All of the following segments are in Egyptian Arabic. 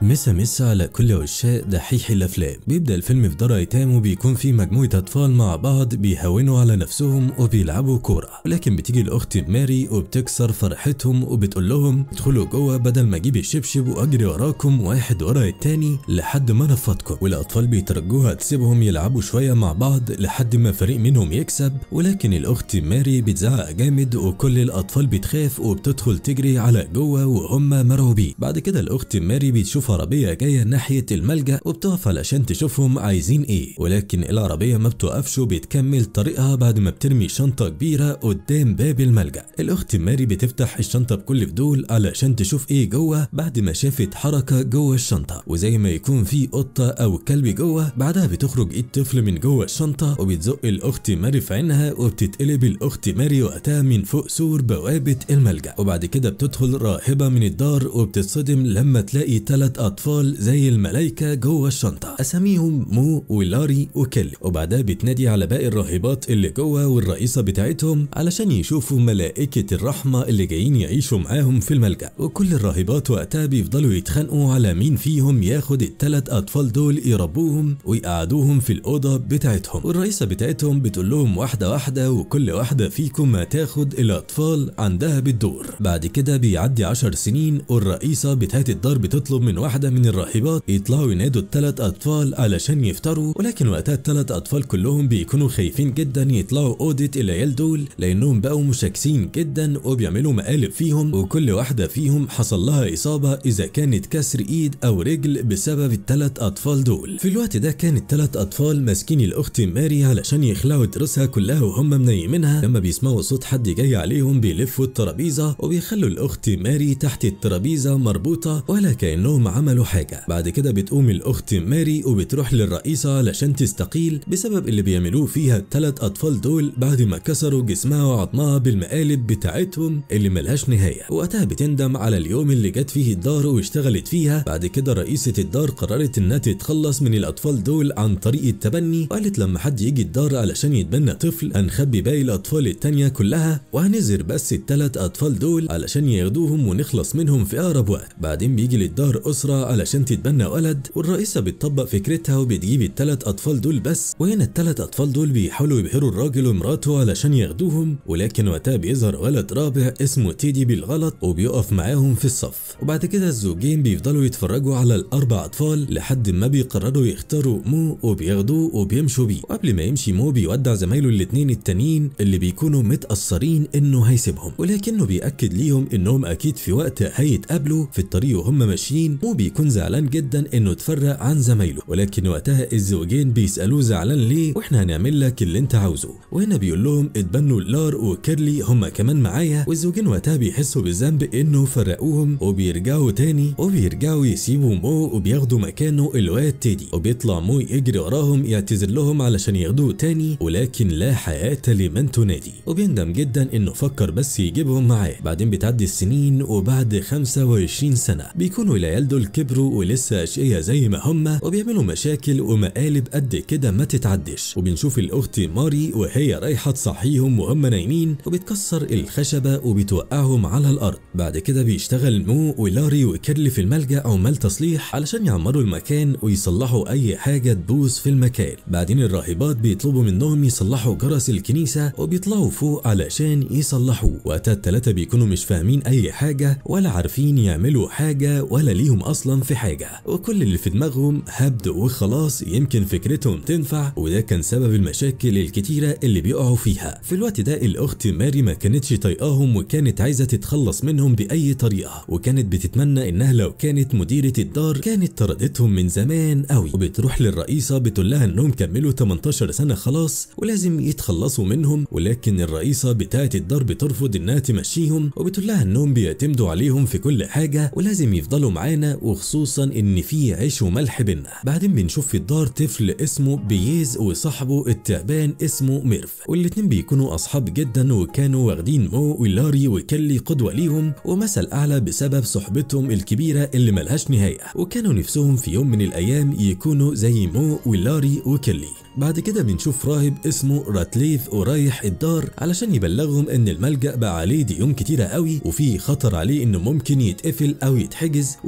مسا مسا على كل عشاق دحيح الافلام بيبدا الفيلم في دار ايتام وبيكون في مجموعه اطفال مع بعض بيهونوا على نفسهم وبيلعبوا كوره ولكن بتيجي الاخت ماري وبتكسر فرحتهم وبتقول لهم ادخلوا جوه بدل ما اجيب الشبشب واجري وراكم واحد ورا التاني لحد ما انفضكم والاطفال بيترجوها تسيبهم يلعبوا شويه مع بعض لحد ما فريق منهم يكسب ولكن الاخت ماري بتزعق جامد وكل الاطفال بتخاف وبتدخل تجري على جوه وهم مرعوبين بعد كده الاخت ماري بتشوف عربيه جايه ناحيه الملجا وبتقف علشان تشوفهم عايزين ايه ولكن العربيه ما بتوقفش وبتكمل طريقها بعد ما بترمي شنطه كبيره قدام باب الملجا الاخت ماري بتفتح الشنطه بكل فضول علشان تشوف ايه جوه بعد ما شافت حركه جوه الشنطه وزي ما يكون في قطه او كلب جوه بعدها بتخرج ايد طفل من جوه الشنطه وبتزق الاخت ماري في عينها وبتتقلب الاخت ماري وقتها من فوق سور بوابه الملجا وبعد كده بتدخل راهبه من الدار وبتتصدم لما تلاقي ثلاث اطفال زي الملايكه جوه الشنطه اساميهم مو ولاري وكيلي وبعدها بتنادي على باقي الراهبات اللي جوه والرئيسه بتاعتهم علشان يشوفوا ملائكه الرحمه اللي جايين يعيشوا معاهم في الملجا وكل الراهبات وقتها بيفضلوا يتخانقوا على مين فيهم ياخد الثلاث اطفال دول يربوهم ويقعدوهم في الاوضه بتاعتهم والرئيسه بتاعتهم بتقول لهم واحده واحده وكل واحده فيكم هتاخد الاطفال عندها بالدور بعد كده بيعدي عشر سنين والرئيسه بتاعت الدار بتطلب من واحده من الراهبات يطلعوا ينادوا الثلاث اطفال علشان يفطروا ولكن وقتها الثلاث اطفال كلهم بيكونوا خايفين جدا يطلعوا اوضه العيال دول لانهم بقوا مشاكسين جدا وبيعملوا مقالب فيهم وكل واحده فيهم حصل لها اصابه اذا كانت كسر ايد او رجل بسبب الثلاث اطفال دول في الوقت ده كان الثلاث اطفال ماسكين الاخت ماري علشان يخلعوا دروسها كلها وهم منيمينها لما بيسمعوا صوت حد جاي عليهم بيلفوا الترابيزه وبيخلوا الاخت ماري تحت الترابيزه مربوطه ولا كانهم عملوا حاجه بعد كده بتقوم الاخت ماري وبتروح للرئيسه علشان تستقيل بسبب اللي بيعملوه فيها الثلاث اطفال دول بعد ما كسروا جسمها وعظمها بالمقالب بتاعتهم اللي ملهاش نهايه وقتها بتندم على اليوم اللي جت فيه الدار واشتغلت فيها بعد كده رئيسه الدار قررت انها تتخلص من الاطفال دول عن طريق التبني وقالت لما حد يجي الدار علشان يتبنى طفل هنخبي باقي الاطفال التانيه كلها وهنزر بس الثلاث اطفال دول علشان ياخدوهم ونخلص منهم في اقرب وقت بعدين بيجي للدار اسره علشان تتبنى ولد والرئيسه بتطبق فكرتها وبتجيب الثلاث اطفال دول بس وهنا الثلاث اطفال دول بيحاولوا يبهروا الراجل ومراته علشان ياخدوهم ولكن وقتها بيظهر ولد رابع اسمه تيدي بالغلط وبيقف معاهم في الصف وبعد كده الزوجين بيفضلوا يتفرجوا على الاربع اطفال لحد ما بيقرروا يختاروا مو وبياخدوه وبيمشوا بيه وقبل ما يمشي مو بيودع زمايله الاتنين التانيين اللي بيكونوا متأثرين انه هيسيبهم ولكنه بيأكد ليهم انهم اكيد في وقت هيتقابلوا في الطريق وهم ماشيين مو بيكون زعلان جدا انه اتفرق عن زمايله ولكن وقتها الزوجين بيسألوه زعلان ليه واحنا هنعمل لك اللي انت عاوزه وهنا بيقول لهم اتبنوا لار وكيرلي هما كمان معايا والزوجين وقتها بيحسوا بالذنب انه فرقوهم وبيرجعوا تاني وبيرجعوا يسيبوا مو وبياخدوا مكانه الواد تيدي وبيطلع مو يجري وراهم يعتذر لهم علشان ياخدوه تاني ولكن لا حياة لمن تنادي وبيندم جدا انه فكر بس يجيبهم معاه بعدين بتعدي السنين وبعد 25 سنة بيكونوا العيال دول كبروا ولسه اشقياء زي ما هما وبيعملوا مشاكل ومقالب قد كده ما تتعدش وبنشوف الاخت ماري وهي رايحة تصحيهم وهم نايمين وبتكسر الخشبة وبتوقعهم على الارض بعد كده بيشتغل مو ولاري وكيرلي في الملجأ عمال تصليح علشان يعمروا المكان ويصلحوا اي حاجة تبوظ في المكان بعدين الراهبات بيطلبوا منهم يصلحوا جرس الكنيسة وبيطلعوا فوق علشان يصلحوه وقتها التلاتة بيكونوا مش فاهمين اي حاجة ولا عارفين يعملوا حاجة ولا ليهم اصلا في حاجة وكل اللي في دماغهم هبد وخلاص يمكن فكرتهم تنفع وده كان سبب المشاكل الكتيرة اللي بيقعوا فيها في الوقت ده الاخت ماري ما كانتش طايقاهم وكانت عايزة تتخلص منهم بأي طريقة وكانت بتتمنى انها لو كانت مديرة الدار كانت طردتهم من زمان قوي وبتروح للرئيسة بتقول لها انهم كملوا 18 سنة خلاص ولازم يتخلصوا منهم ولكن الرئيسة بتاعة الدار بترفض انها تمشيهم وبتقول لها انهم بيعتمدوا عليهم في كل حاجة ولازم يفضلوا معانا وخصوصا ان في عيش وملح بينا بعدين بنشوف في الدار طفل اسمه بييز وصاحبه التعبان اسمه ميرف والاتنين بيكونوا اصحاب جدا وكانوا واخدين مو ولاري وكيلي قدوة ليهم ومثل اعلى بسبب صحبتهم الكبيرة اللي ملهاش نهاية وكانوا نفسهم في يوم من الايام يكونوا زي مو ولاري وكيلي بعد كده بنشوف راهب اسمه راتليف ورايح الدار علشان يبلغهم ان الملجأ بقى عليه ديون كتيرة قوي وفي خطر عليه انه ممكن يتقفل او يتحجز ويتم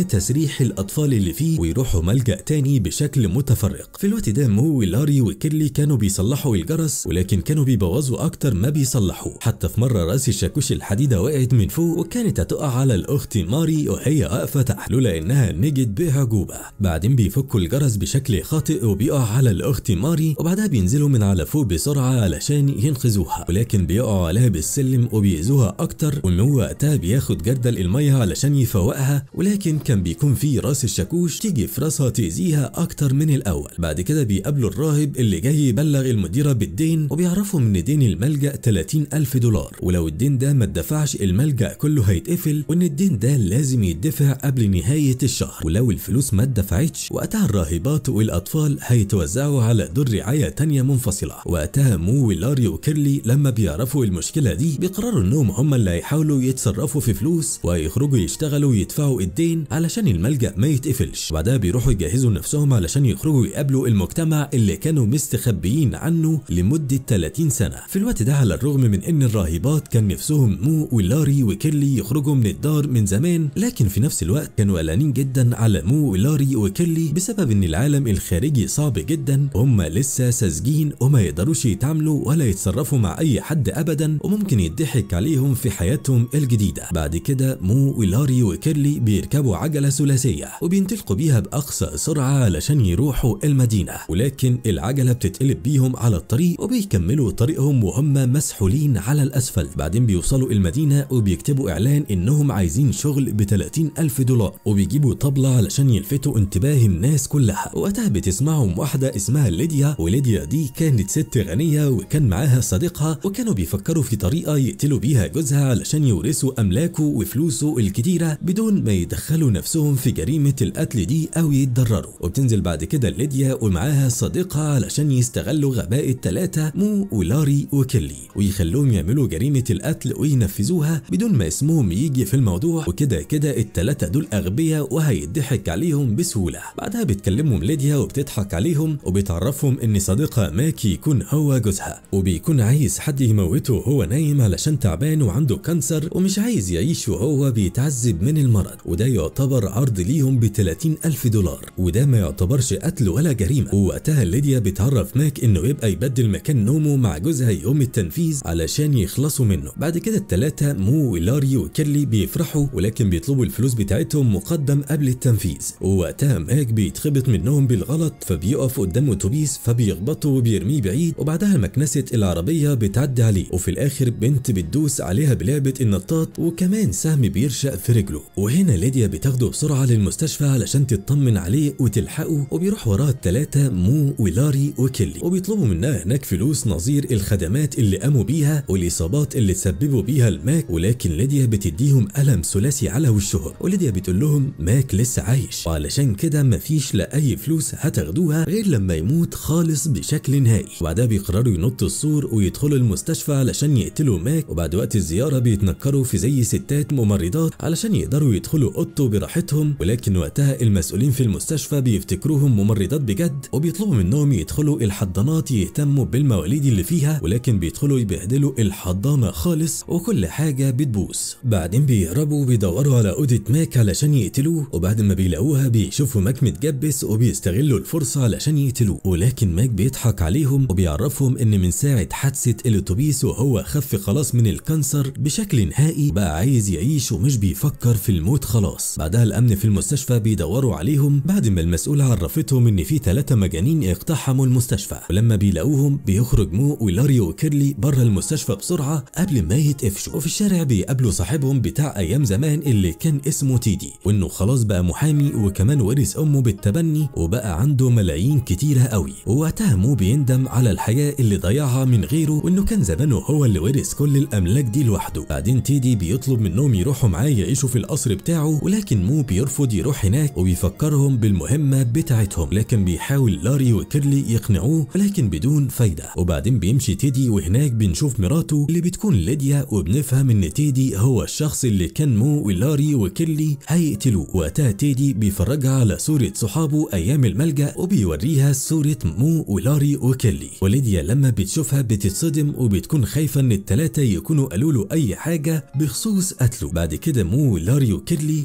وتسريح الاطفال اللي فيه ويروحوا ملجأ تاني بشكل متفرق في الوقت ده مو ولاري وكيرلي كانوا بيصلحوا الجرس ولكن كانوا بيبوظوا اكتر ما بيصلحوا حتى في مره راس الشاكوش الحديده وقعت من فوق وكانت هتقع على الاخت ماري وهي واقفه تحت لولا انها نجت بعجوبه بعدين بيفكوا الجرس بشكل خاطئ وبيقع على الاخت ماري وبعدها بينزلوا من على فوق بسرعه علشان ينقذوها ولكن بيقعوا عليها بالسلم وبيأذوها اكتر ومو وقتها بياخد جردل الميه علشان يفوقها ولكن كان بيكون في راس الشاكوش تيجي في راسها تأذيها اكتر من الاول بعد كده بيقابلوا الراهب اللي جاي يبلغ المديره بالدين وبيعرفوا ان دين الملجأ 30 ألف دولار ولو الدين ده ما اتدفعش الملجأ كله هيتقفل وان الدين ده لازم يدفع قبل نهاية الشهر ولو الفلوس ما اتدفعتش وقتها الراهبات والاطفال هيتوزعوا على دور رعاية تانية منفصلة وقتها مو ولاري وكيرلي لما بيعرفوا المشكلة دي بيقرروا انهم هم اللي هيحاولوا يتصرفوا في فلوس وهيخرجوا يشتغلوا ويدفعوا الدين علشان الملجأ ما يتقفلش وبعدها بيروحوا يجهزوا نفسهم علشان يخرجوا يقابلوا المجتمع اللي كانوا مستخبيين عنه لمدة 30 سنة في الوقت ده على الرغم من ان الراهبات كان نفسهم مو ولاري وكيرلي يخرجوا من الدار من زمان لكن في نفس الوقت كانوا قلقانين جدا على مو ولاري وكيرلي بسبب ان العالم الخارجي صعب جدا وهم لسه ساذجين وما يقدروش يتعاملوا ولا يتصرفوا مع اي حد ابدا وممكن يضحك عليهم في حياتهم الجديدة بعد كده مو ولاري وكيرلي بيركبوا عجلة ثلاثية وبينطلقوا بيها بأقصى سرعة علشان يروحوا المدينة ولكن العجلة بتتقلب بيهم على الطريق وبيكملوا طريقهم وهم مسحولين على الأسفلت بعدين بيوصلوا المدينة وبيكتبوا إعلان إنهم عايزين شغل ب 30 ألف دولار وبيجيبوا طبلة علشان يلفتوا انتباه الناس كلها وقتها بتسمعهم واحدة اسمها ليديا وليديا دي كانت ست غنية وكان معاها صديقها وكانوا بيفكروا في طريقة يقتلوا بيها جوزها علشان يورثوا أملاكه وفلوسه الكتيرة بدون ما يدخلوا نفسهم في جريمة القتل دي أو يتضرروا وبتنزل بعد كده ليديا ومعاها صديقها علشان يستغلوا غباء التلاتة مو ولاري وكيلي ويخلوهم يعملوا جريمة القتل وينفذوها بدون ما اسمهم يجي في الموضوع وكده كده التلاتة دول أغبياء وهيضحك عليهم بسهولة بعدها بتكلمهم ليديا وبتضحك عليهم وبتعرفهم إن صديقها ماكي يكون هو جوزها وبيكون عايز حد يموته وهو نايم علشان تعبان وعنده كانسر ومش عايز يعيش وهو بيتعذب من المرض وده يعتبر عرض ليهم ب 30 ألف دولار وده ما يعتبرش قتل ولا جريمة ووقتها ليديا بتعرف ماك إنه يبقى يبدل مكان نومه مع جوزها يوم التنفيذ علشان يخلصوا منه بعد كده التلاتة مو ولاري وكيرلي بيفرحوا ولكن بيطلبوا الفلوس بتاعتهم مقدم قبل التنفيذ ووقتها ماك بيتخبط منهم بالغلط فبيقف قدام اتوبيس فبيخبطه وبيرميه بعيد وبعدها مكنسة العربية بتعدي عليه وفي الآخر بنت بتدوس عليها بلعبة النطاط وكمان سهم بيرشق في رجله وهنا ليديا بتاخده بسرعة للمستشفى علشان تطمن عليه وتلحقه وبيروح وراها التلاتة مو ولاري وكيلي وبيطلبوا منها هناك فلوس نظير الخدمات اللي قاموا بيها والإصابات اللي تسببوا بيها الماك ولكن ليديا بتديهم ألم ثلاثي على وشهم وليديا بتقول لهم ماك لسه عايش وعلشان كده مفيش لا أي فلوس هتاخدوها غير لما يموت خالص بشكل نهائي وبعدها بيقرروا ينطوا السور ويدخلوا المستشفى علشان يقتلوا ماك وبعد وقت الزيارة بيتنكروا في زي ستات ممرضات علشان يقدروا يدخلوا اوضته براحتهم ولكن وقتها المسؤولين في المستشفى بيفتكروهم ممرضات بجد وبيطلبوا منهم يدخلوا الحضانات يهتموا بالمواليد اللي فيها ولكن بيدخلوا يبهدلوا الحضانة خالص وكل حاجة بتبوظ بعدين بيهربوا وبيدوروا على أوضة ماك علشان يقتلوه وبعد ما بيلاقوها بيشوفوا ماك متجبس وبيستغلوا الفرصة علشان يقتلوه ولكن ماك بيضحك عليهم وبيعرفهم ان من ساعة حادثة الاتوبيس وهو خف خلاص من الكانسر بشكل نهائي بقى عايز يعيش ومش بيفكر في الموت خلاص بعدها الامن في المستشفى بيدوروا عليهم بعد ما المسؤولة عرفتهم ان في ثلاثة مجانين اقتحموا المستشفى ولما بيلاقوهم بيخرج مو ولاري وكيرلي بره المستشفى بسرعة قبل ما يتقفشوا وفي الشارع بيقابلوا صاحبهم بتاع ايام زمان اللي كان اسمه تيدي وانه خلاص بقى محامي وكمان ورث امه بالتبني وبقى عنده ملايين كتيرة قوي ووقتها مو بيندم على الحياة اللي ضيعها من غيره وانه كان زمانه هو اللي ورث كل الاملاك دي لوحده بعدين تيدي بيطلب منهم يروحوا معاه يعيشوا في القصر بتاعه ولكن مو بيرفض يروح هناك وبيفكرهم بالمهمة بتاعتهم لكن بيحاول لاري وكيرلي يقنعوه ولكن بدون فايدة وبعدين بيمشي تيدي وهناك بنشوف مراته اللي بتكون ليديا وبنفهم ان تيدي هو الشخص اللي كان مو ولاري وكيرلي هيقتلوه وقتها تيدي بيفرجها على صورة صحابه ايام الملجأ وبيوريها صورة مو ولاري وكيرلي وليديا لما بتشوفها بتتصدم وبتكون خايفة ان التلاتة يكونوا قالوا له اي حاجة بخصوص قتله بعد كده مو ولاري وكيرلي بيقرروا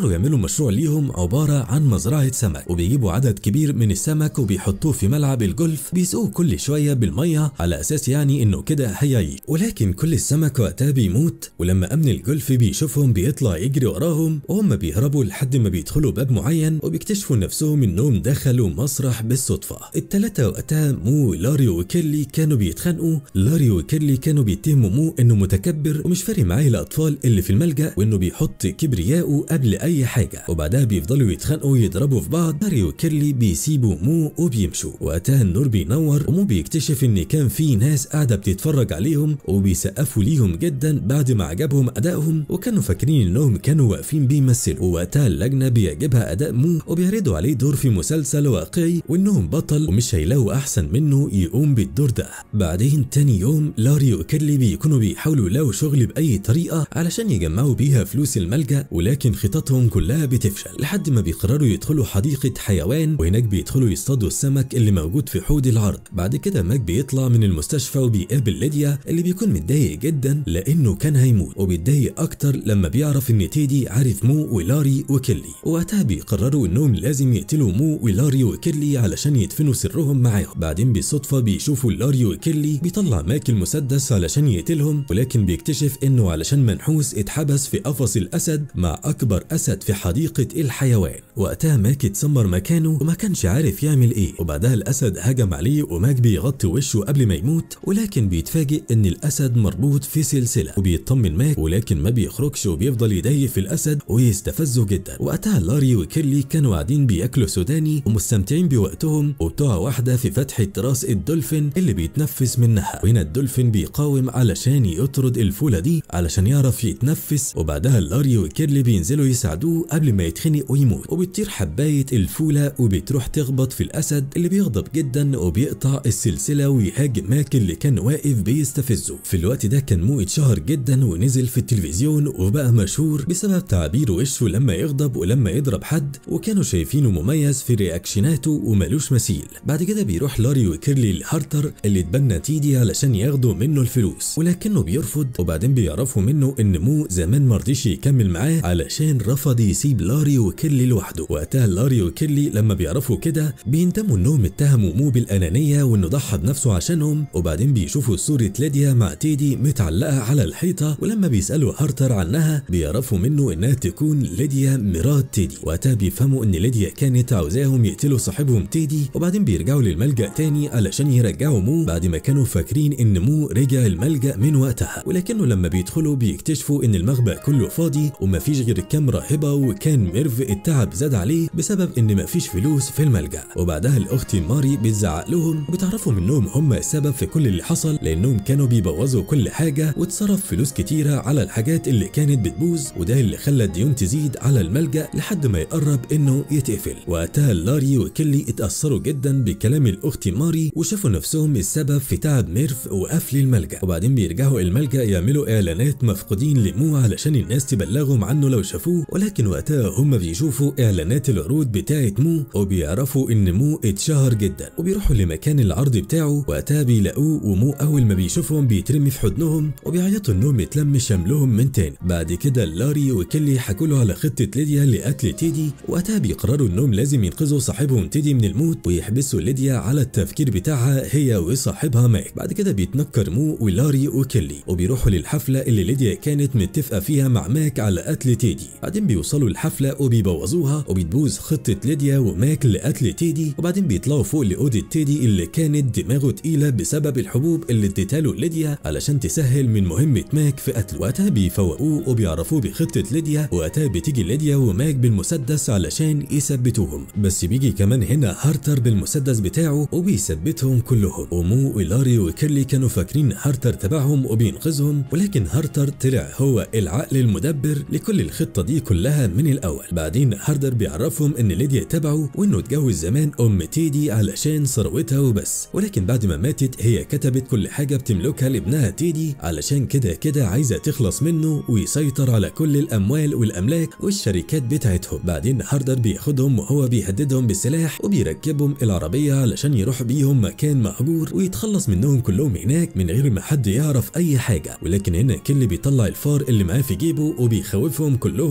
بيقرروا يعملوا مشروع ليهم عبارة عن مزرعة سمك وبيجيبوا عدد كبير من السمك وبيحطوه في ملعب الجولف بيسقوه كل شوية بالمية على أساس يعني إنه كده هيعيش ولكن كل السمك وقتها بيموت ولما أمن الجولف بيشوفهم بيطلع يجري وراهم وهم بيهربوا لحد ما بيدخلوا باب معين وبيكتشفوا نفسهم إنهم دخلوا مسرح بالصدفة التلاتة وقتها مو لاري وكيلي كانوا بيتخانقوا لاري وكيلي كانوا بيتهموا مو إنه متكبر ومش فارق معاه الأطفال اللي في الملجأ وإنه بيحط كبرياءه قبل أي حاجة وبعدها بيفضلوا يتخانقوا يضربوا في بعض لاري وكيلي بيسيبوا مو وبيمشوا وقتها النور بينور ومو بيكتشف إن كان في ناس قاعدة بتتفرج عليهم وبيسقفوا ليهم جدا بعد ما عجبهم أدائهم وكانوا فاكرين إنهم كانوا واقفين بيمثلوا ووقتها اللجنة بيعجبها أداء مو وبيعرضوا عليه دور في مسلسل واقعي وإنهم بطل ومش هيلاقوا أحسن منه يقوم بالدور ده بعدين تاني يوم لاري وكيلي بيكونوا بيحاولوا يلاقوا شغل بأي طريقة علشان يجمعوا بيها فلوس الملجأ ولكن خططهم كلها بتفشل لحد ما بيقرروا يدخلوا حديقة حيوان وهناك بيدخلوا يصطادوا السمك اللي موجود في حوض العرض بعد كده ماك بيطلع من المستشفى وبيقابل ليديا اللي بيكون متضايق جدا لأنه كان هيموت وبيتضايق أكتر لما بيعرف إن تيدي عارف مو ولاري وكيلي وقتها بيقرروا إنهم لازم يقتلوا مو ولاري وكيلي علشان يدفنوا سرهم معاهم بعدين بالصدفة بيشوفوا لاري وكيلي بيطلع ماك المسدس علشان يقتلهم ولكن بيكتشف إنه علشان منحوس اتحبس في قفص الأسد مع أكبر أسد في حديقة الحيوان وقتها ماك اتسمر مكانه وما كانش عارف يعمل إيه وبعدها الأسد هجم عليه وماك بيغطي وشه قبل ما يموت ولكن بيتفاجئ إن الأسد مربوط في سلسلة وبيطمن ماك ولكن ما بيخرجش وبيفضل يضايق في الأسد ويستفزه جدا وقتها لاري وكيلي كانوا قاعدين بياكلوا سوداني ومستمتعين بوقتهم وبتقع واحدة في فتحة راس الدولفين اللي بيتنفس منها وهنا الدولفين بيقاوم علشان يطرد الفولة دي علشان يعرف يتنفس وبعدها لاري وكيرلي بينزلوا يساعدوه قبل ما يتخنق ويموت وبتطير حباية الفولة وبتروح تخبط في الأسد اللي بيغضب جدا وبيقطع السلسلة ويهاجم ماك اللي كان واقف بيستفزه في الوقت ده كان مو اتشهر جدا ونزل في التلفزيون وبقى مشهور بسبب تعبير وشه لما يغضب ولما يضرب حد وكانوا شايفينه مميز في رياكشناته ومالوش مثيل بعد كده بيروح لاري وكيرلي لهارتر اللي اتبنى تيدي علشان ياخدوا منه الفلوس ولكنه بيرفض وبعدين بيعرفوا منه ان مو زمان مرضيش يكمل معاه علشان رفض يسيب لاري وكيرلي لوحده وقتها لاري وكيرلي لما بيعرفوا كده بيندموا انهم اتهموا مو بالانانيه وانه ضحى بنفسه عشانهم وبعدين بيشوفوا صوره ليديا مع تيدي متعلقه على الحيطه ولما بيسالوا هارتر عنها بيعرفوا منه انها تكون ليديا مرات تيدي وقتها بيفهموا ان ليديا كانت عاوزاهم يقتلوا صاحبهم تيدي وبعدين بيرجعوا للملجأ تاني علشان يرجعوا مو بعد ما كانوا فاكرين ان مو رجع الملجأ من وقتها ولكنه لما بيدخلوا بيكتشفوا ان المخبأ كله فاضي ومفيش غير كام راهبة وكان ميرف التعب زاد عليه بسبب ان مفيش فلوس في الملجأ وبعدها الاخت ماري بتزعق لهم وبتعرفوا منهم هم السبب في كل اللي حصل لانهم كانوا بيبوظوا كل حاجة واتصرف فلوس كتيرة على الحاجات اللي كانت بتبوظ وده اللي خلى الديون تزيد على الملجأ لحد ما يقرب انه يتقفل وقتها لاري وكيلي اتأثروا جدا بكلام الاخت ماري وشافوا نفسهم السبب في تعب ميرف وقفل الملجأ وبعدين بيرجعوا الملجأ يعملوا اعلانات مفقودين لمو علشان الناس تبلغهم عنه لو شافوه ولكن وقتها هم بيشوفوا اعلانات العروض بتاعه مو وبيعرفوا ان مو اتشهر جدا وبيروحوا لمكان العرض بتاعه وقتها بيلاقوه ومو اول ما بيشوفهم بيترمي في حضنهم وبيعيطوا انهم يتلم شملهم من تاني بعد كده لاري وكيلي حكوا له على خطه ليديا لقتل تيدي وقتها بيقرروا انهم لازم ينقذوا صاحبهم تيدي من الموت ويحبسوا ليديا على التفكير بتاعها هي وصاحبها ماك بعد كده بيتنكر مو ولاري وكيلي وبيروحوا للحفله اللي ليديا كانت متفقه فيها مع ماك على قتل تيدي بعدين بيوصلوا الحفله وبيبوظوها وبتبوظ خطه ليديا وماك لقتل تيدي وبعدين بيطلعوا فوق لاوضه تيدي اللي كانت دماغه تقيله بسبب الحبوب اللي اديتها له ليديا علشان تسهل من مهمه ماك في قتله وقتها بيفوقوه وبيعرفوه بخطه ليديا وقتها بتيجي ليديا وماك بالمسدس علشان يثبتوهم بس بيجي كمان هنا هارتر بالمسدس بتاعه وبيثبتهم كلهم ومو ولاري وكيرلي كانوا فاكرين هارتر تبعهم وبينقذهم ولكن هارتر طلع هو العقل المدبر لكل الخطه دي كلها من الاول بعدين هاردر بيعرفهم ان ليديا تبعه وانه اتجوز زمان ام تيدي علشان ثروتها وبس ولكن بعد ما ماتت هي كتبت كل حاجه بتملكها لابنها تيدي علشان كده كده عايزه تخلص منه ويسيطر على كل الاموال والاملاك والشركات بتاعتهم بعدين هاردر بياخدهم وهو بيهددهم بالسلاح وبيركبهم العربيه علشان يروح بيهم مكان مهجور ويتخلص منهم كلهم هناك من غير ما حد يعرف اي حاجه ولكن هنا كيلي بيطلع الفار اللي معاه في جيبه وبيخوفهم كلهم في العربيه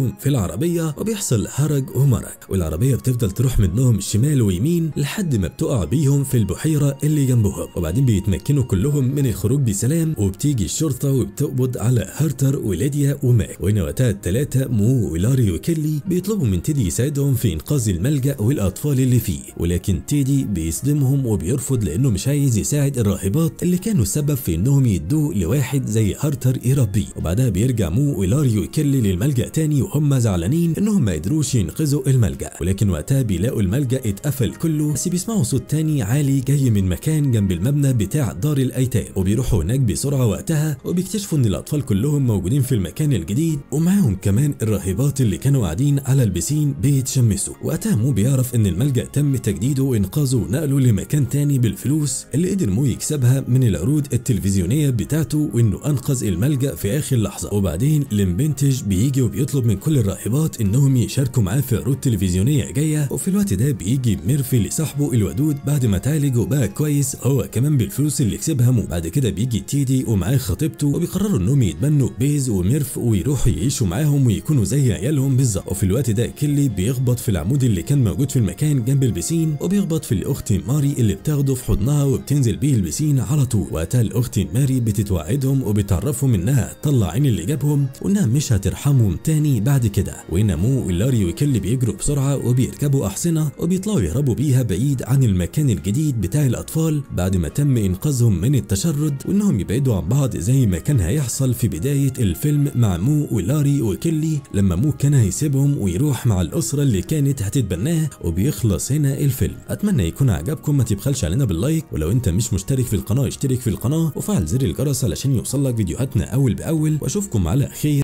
العربيه وبيحصل هرج ومرج والعربيه بتفضل تروح منهم شمال ويمين لحد ما بتقع بيهم في البحيره اللي جنبهم وبعدين بيتمكنوا كلهم من الخروج بسلام وبتيجي الشرطه وبتقبض على هارتر وليديا وماك وهنا وقتها الثلاثه مو ولاري وكيلي بيطلبوا من تيدي يساعدهم في انقاذ الملجا والاطفال اللي فيه ولكن تيدي بيصدمهم وبيرفض لانه مش عايز يساعد الراهبات اللي كانوا سبب في انهم يدوه لواحد زي هارتر يربيه وبعدها بيرجع مو ولاري وكيلي للملجا تاني وهم زعلانين انهم ما قدروش ينقذوا الملجا ولكن وقتها بيلاقوا الملجا اتقفل كله بس بيسمعوا صوت تاني عالي جاي من مكان جنب المبنى بتاع دار الايتام وبيروحوا هناك بسرعه وقتها وبيكتشفوا ان الاطفال كلهم موجودين في المكان الجديد ومعاهم كمان الراهبات اللي كانوا قاعدين على البسين بيتشمسوا وقتها مو بيعرف ان الملجا تم تجديده وانقاذه ونقله لمكان تاني بالفلوس اللي قدر مو يكسبها من العروض التلفزيونيه بتاعته وانه انقذ الملجا في اخر لحظه وبعدين لمبنتج بيجي وبيطلب من كل الراهبات انهم يشاركوا معاه في عروض تلفزيونيه جايه وفي الوقت ده بيجي ميرفي لصاحبه الودود بعد ما اتعالج وبقى كويس هو كمان بالفلوس اللي كسبها مو بعد كده بيجي تيدي ومعاه خطيبته وبيقرروا انهم يتبنوا بيز وميرف ويروحوا يعيشوا معاهم ويكونوا زي عيالهم بالظبط وفي الوقت ده كيلي بيخبط في العمود اللي كان موجود في المكان جنب البسين وبيخبط في الاخت ماري اللي بتاخده في حضنها وبتنزل بيه البسين على طول وقتها الاخت ماري بتتوعدهم وبتعرفهم انها تطلع عين اللي جابهم وانها مش هترحمهم تاني بعد كده وهنا مو ولاري وكيلي بيجروا بسرعه وبيركبوا احصنه وبيطلعوا يهربوا بيها بعيد عن المكان الجديد بتاع الاطفال بعد ما تم انقاذهم من التشرد وانهم يبعدوا عن بعض زي ما كان هيحصل في بدايه الفيلم مع مو ولاري وكيلي لما مو كان هيسيبهم ويروح مع الاسره اللي كانت هتتبناه وبيخلص هنا الفيلم اتمنى يكون عجبكم ما تبخلش علينا باللايك ولو انت مش مشترك في القناه اشترك في القناه وفعل زر الجرس علشان يوصلك فيديوهاتنا اول باول واشوفكم على خير